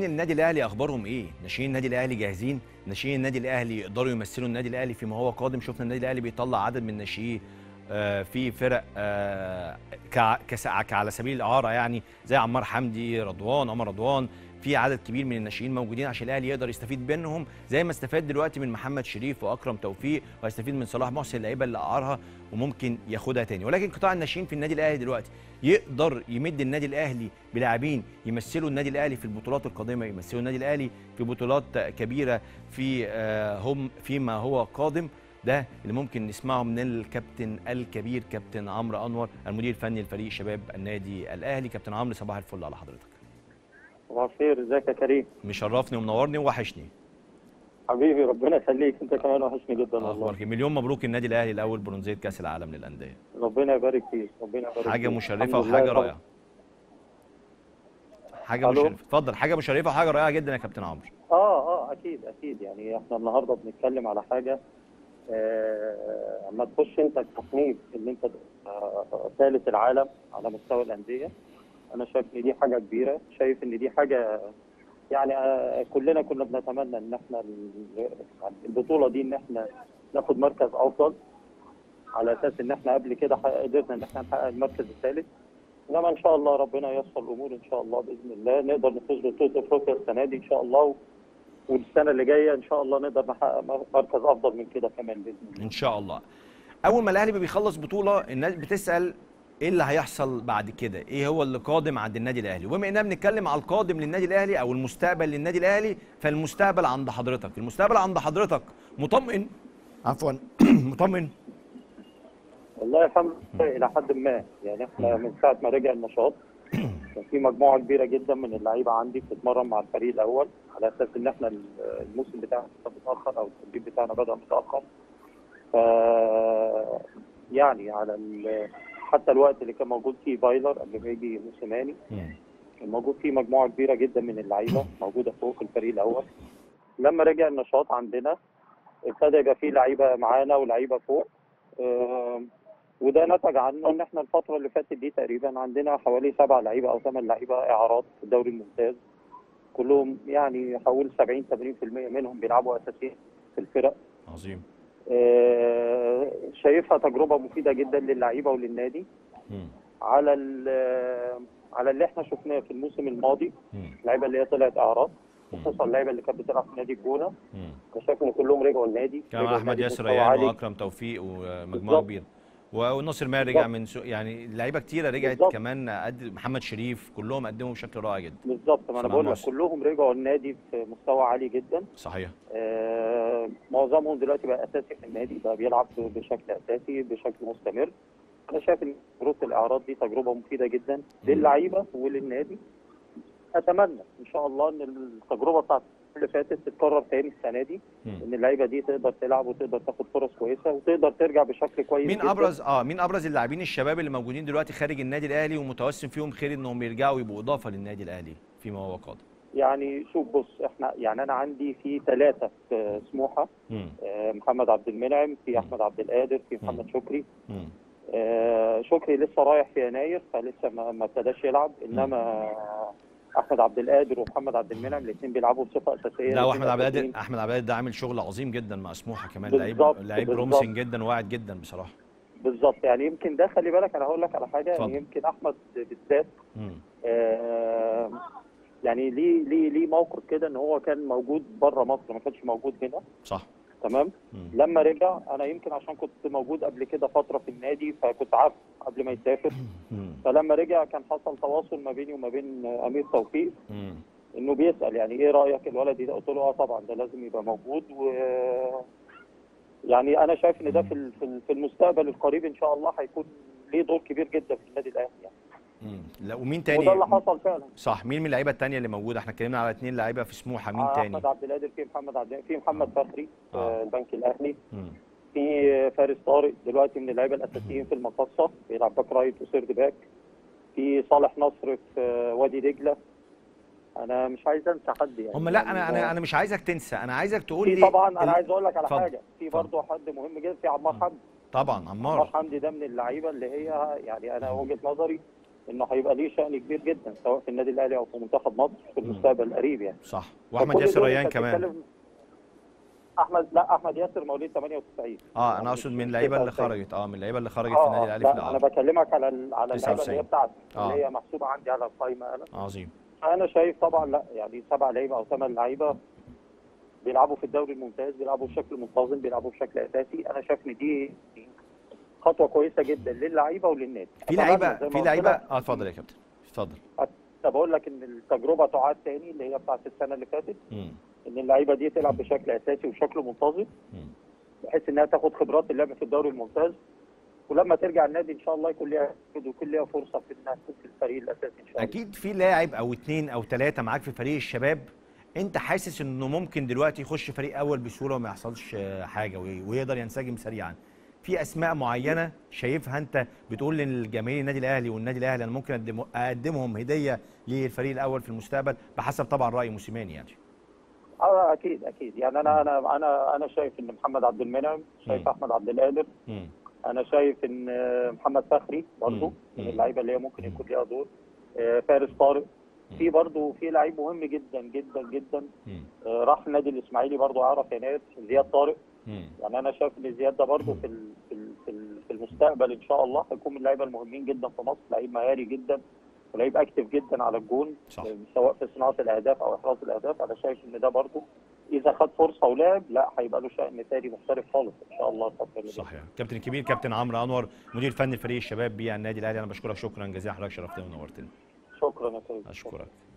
النادي الاهلي اخبارهم ايه ناشئين النادي الاهلي جاهزين ناشئين النادي الاهلي يقدروا يمثلوا النادي الاهلي فيما هو قادم شفنا النادي الاهلي بيطلع عدد من الناشئين آه، في فرق آه، كع- كس- على سبيل الاعاره يعني زي عمار حمدي رضوان عمر رضوان في عدد كبير من الناشئين موجودين عشان الاهلي يقدر يستفيد منهم زي ما استفاد دلوقتي من محمد شريف واكرم توفيق وهيستفيد من صلاح محسن اللعيبه اللي اعارها وممكن ياخدها تاني ولكن قطاع الناشئين في النادي الاهلي دلوقتي يقدر يمد النادي الاهلي بلاعبين يمثلوا النادي الاهلي في البطولات القادمه يمثلوا النادي الاهلي في بطولات كبيره في آه، هم فيما هو قادم ده اللي ممكن نسمعه من الكابتن الكبير كابتن عمرو انور المدير الفني لفريق شباب النادي الاهلي كابتن عمرو صباح الفل على حضرتك صباح الخير ازيك يا كريم مشرفني ومنورني ووحشني حبيبي ربنا يخليك انت كمان وحشني جدا والله اخبارك إيه؟ مليون مبروك النادي الاهلي الاول برونزيه كاس العالم للانديه ربنا يبارك فيك ربنا يبارك حاجه فيك. مشرفه الحمد لله وحاجه طبعا. رائعه حاجه ألو؟ مشرفه اتفضل حاجه مشرفه وحاجه رائعه جدا يا كابتن عمرو اه اه اكيد اكيد يعني احنا النهارده بنتكلم على حاجه آه، اما تخش انت التصنيف ان انت آه، ثالث العالم على مستوى الانديه انا شايف ان دي حاجه كبيره شايف ان دي حاجه يعني آه، كلنا كنا بنتمنى ان احنا ال- البطوله دي ان احنا ناخد مركز افضل على اساس ان احنا قبل كده حقق- قدرنا ان احنا نحقق المركز الثالث انما ان شاء الله ربنا ييسر الامور ان شاء الله باذن الله نقدر نفوز ببطوله افريقيا السنه دي ان شاء الله و- والسنه اللي جايه ان شاء الله نقدر نحقق مر- مركز افضل من كده كمان باذن الله ان شاء الله اول ما الاهلي بيخلص بطوله الناس بتسال ايه اللي هيحصل بعد كده ايه هو اللي قادم عند النادي الاهلي وبما اننا بنتكلم على القادم للنادي الاهلي او المستقبل للنادي الاهلي فالمستقبل عند حضرتك المستقبل عند حضرتك مطمئن عفوا مطمئن والله الحمد لله الى حد ما يعني احنا من ساعه ما رجع النشاط كان في مجموعه كبيره جدا من اللعيبه عندي بتتمرن مع الفريق الاول على اساس ان احنا الموسم بتاعنا متاخر او التدريب بتاعنا بدا متاخر ف يعني على ال- حتى الوقت اللي كان موجود فيه فايلر قبل ما يجي موسيماني كان موجود فيه مجموعه كبيره جدا من اللعيبه موجوده فوق في الفريق الاول لما رجع النشاط عندنا ابتدى يبقى فيه لعيبه معانا ولعيبه فوق آم، وده نتج عنه ان احنا الفتره اللي فاتت دي تقريبا عندنا حوالي سبع لعيبه او ثمان لعيبه اعارات في الدوري الممتاز كلهم يعني حوالي 70 80% منهم بيلعبوا اساسيين في الفرق عظيم آه، شايفها تجربه مفيده جدا للعيبه وللنادي مم. على ال- على اللي احنا شفناه في الموسم الماضي مم. اللعيبه اللي هي طلعت اعراض مم. خصوصا اللعيبه اللي كانت بتلعب في نادي الجونه مم. انا شايف ان كلهم رجعوا النادي كمان رجعوا احمد النادي ياسر بمستوى ريان عالي. واكرم توفيق ومجموعه بالظبط. كبيره وناصر ماهر رجع بالظبط. من سو يعني لعيبه كتيره رجعت بالظبط. كمان قد محمد شريف كلهم قدموا بشكل رائع جدا بالظبط ما انا سلام بقول لك محسن. كلهم رجعوا النادي في مستوى عالي جدا صحيح آه، معظمهم دلوقتي بقى اساسي في النادي بقى بيلعب بشكل اساسي بشكل مستمر انا شايف ان تجربه الاعراض دي تجربه مفيده جدا للعيبه وللنادي اتمنى ان شاء الله ان التجربه بتاعت اللي فاتت تتكرر تاني السنه دي مم. ان اللعيبه دي تقدر تلعب وتقدر تاخد فرص كويسه وتقدر ترجع بشكل كويس مين جداً. ابرز اه مين ابرز اللاعبين الشباب اللي موجودين دلوقتي خارج النادي الاهلي ومتوسم فيهم خير انهم يرجعوا يبقوا اضافه للنادي الاهلي فيما هو قادم يعني شوف بص احنا يعني انا عندي في ثلاثه في سموحه مم. آه، محمد عبد المنعم في احمد عبد القادر في محمد شكري مم. آه، شكري لسه رايح في يناير فلسه ما ما ابتداش يلعب انما احمد عبد القادر ومحمد عبد المنعم الاثنين بيلعبوا بصفه اساسيه لا واحمد عبد الاتنين القادر احمد عبد القادر ده عامل شغل عظيم جدا مع سموحه كمان لعيب بالظبط، لعيب بالظبط. بروميسنج جدا وواعد جدا بصراحه بالظبط يعني يمكن ده خلي بالك انا هقول لك على حاجه اتفضل. يعني يمكن احمد بالذات مم. آه، يعني ليه ليه ليه موقف كده ان هو كان موجود بره مصر ما كانش موجود هنا صح تمام مم. لما رجع انا يمكن عشان كنت موجود قبل كده فتره في النادي فكنت عارف قبل ما يسافر مم. فلما رجع كان حصل تواصل ما بيني وما بين امير توفيق مم. انه بيسال يعني ايه رايك الولد ده قلت له اه طبعا ده لازم يبقى موجود و يعني انا شايف ان ده في ال- في ال- في المستقبل القريب ان شاء الله هيكون ليه دور كبير جدا في النادي الاهلي يعني مم. لا ومين تاني وده اللي حصل فعلا صح مين من اللعيبه التانيه اللي موجوده احنا اتكلمنا على اثنين لعيبه في سموحه مين تاني احمد عبد القادر في محمد عبد في محمد فخري في آه. البنك الاهلي مم. في فارس طارق دلوقتي من اللعيبه الاساسيين في المقصه بيلعب باك رايت وسيرد باك في صالح نصر في وادي دجله انا مش عايز انسى حد يعني هم لا يعني انا انا انا مش عايزك تنسى انا عايزك تقول في لي طبعا ال- انا عايز اقول لك على اتفضل. حاجه في اتفضل. برضه حد مهم جدا في عمار حمدي طبعا عمار عمار حمدي ده من اللعيبه اللي هي يعني انا وجهه نظري انه هيبقى ليه شان كبير جدا سواء في النادي الاهلي او في منتخب مصر في المستقبل القريب يعني صح واحمد فكل ياسر دول ريان أنت كمان بتتكلم- احمد لا احمد ياسر مواليد 98 اه يعني انا اقصد مش- من مش اللعيبه اللي 99. خرجت اه من اللعيبه اللي خرجت في اه النادي آه، الاهلي لا في انا العرض بكلمك على ال- على اللعيبه اللي 99. هي بتاعتي آه. اللي هي محسوبه عندي على القائمه انا عظيم انا شايف طبعا لا يعني سبع لعيبه او ثمان لعيبه بيلعبوا في الدوري الممتاز بيلعبوا بشكل منتظم بيلعبوا بشكل اساسي انا شايف ان دي خطوه كويسه جدا للعيبه وللنادي في أتمنى لعيبه زي ما في قلت لعيبه لك، اه اتفضل يا كابتن اتفضل أنا بقول لك ان التجربه تعاد تاني اللي هي بتاعت السنه اللي فاتت مم. ان اللعيبه دي تلعب بشكل اساسي وبشكل منتظم مم. بحيث انها تاخد خبرات اللعب في الدوري الممتاز ولما ترجع النادي ان شاء الله يكون ليها ويكون ليها فرصه في انها تكون في الفريق الاساسي ان شاء الله اكيد في لاعب او اتنين او تلاته معاك في فريق الشباب انت حاسس انه ممكن دلوقتي يخش فريق اول بسهوله وما يحصلش آه، حاجه وي- ويقدر ينسجم سريعا في اسماء معينه شايفها انت بتقول للجماهير النادي الاهلي والنادي الاهلي انا ممكن أقدم اقدمهم هديه للفريق الاول في المستقبل بحسب طبعا راي موسيماني يعني اه اكيد اكيد يعني انا انا انا انا شايف ان محمد عبد المنعم شايف مم. احمد عبد القادر مم. انا شايف ان آه، محمد فخري برضه مم. من مم. اللعيبه اللي هي ممكن مم. يكون ليها دور آه، فارس طارق مم. في برضه في لعيب مهم جدا جدا جدا مم. آه، راح النادي الاسماعيلي برضه اعرف يناير زياد طارق مم. يعني انا شايف ان زياد ده برضه في ال- في ال- في ال- في المستقبل ان شاء الله هيكون من اللعيبه المهمين جدا في مصر لعيب مهاري جدا ولعيب اكتف جدا على الجون صح. آه، سواء في صناعه الاهداف او احراز الاهداف انا شايف ان ده برضه اذا خد فرصه ولعب لا هيبقى له شأن تاني مختلف خالص ان شاء الله الفتره اللي جاية. صحيح كابتن الكبير كابتن عمرو انور مدير فني فريق الشباب بالنادي الاهلي انا بشكرك شكرا جزيلا حضرتك شرفتني ونورتني شكرا يا سيدي اشكرك